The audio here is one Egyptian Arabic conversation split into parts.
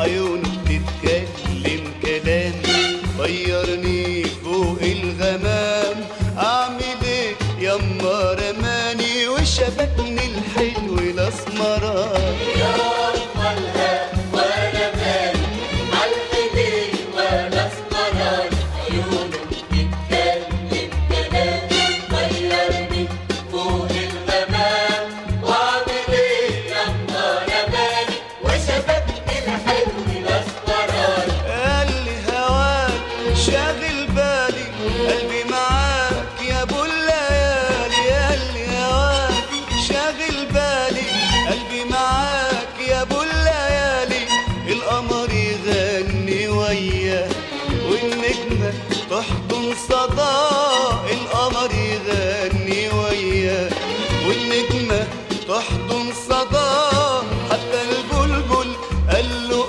عيونه تتكلم كلام طيرني فوق الغمام اعمل ايه يما رماني وشبكني الحلو الاسمران يا أطفالها وأنا مالي عالحنين وأنا اسمران عيونه بتتكلم كلام طيرني فوق الغمام وأعمل إيه يما رماني وشبكني الحلو الأسمران قال لي هواك شاغل بالي قلبي معاك يا ابو الليالي قال لي هواك شاغل بالي قلبي معاك يا ابو الليالي القمر يغني وياه والنجمة تحضن صدى القمر يغني وياه والنجمة تحضن صدى حتى البلبل قال له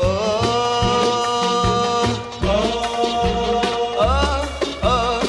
آه آه آه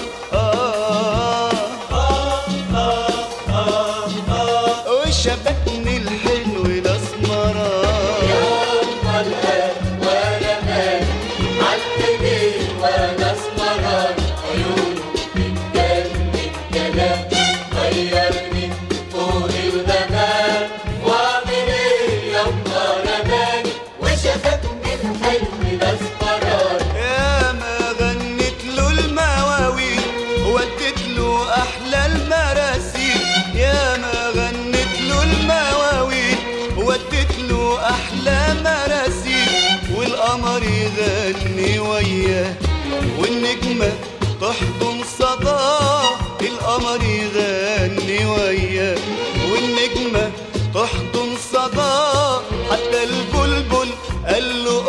آه وشبكني الحلو الأسمران أطفالها وأنا مالي عالحنين وأنا اسمران عيونه بتتكلم كلام غيرني فوق الغمام وأعمل إيه يما رماني وشبكني الحلو الأسمران يا ما غنت له المواويل ودت له احلى المراسيل يا ما غنت له المواويل ودت له احلى مراسيل والقمر يغني وياه والنجمه تحضن صداه القمر يغني وياه والنجمه تحضن صداه حتى البلبل قال له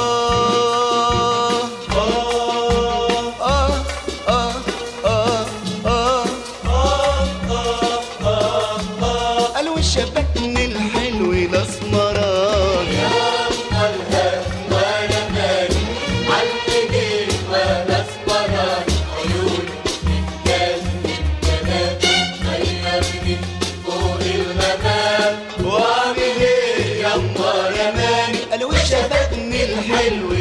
آه آه آه آه آه قالوا شبكني الحلو الأسمران أطفالها وأنا مالي عالحنين وأنا اسمران عيونه بتتكلم كلام غيرني فوق الغمام وأعمل إيه يما رماني قالوا شبكني الحلو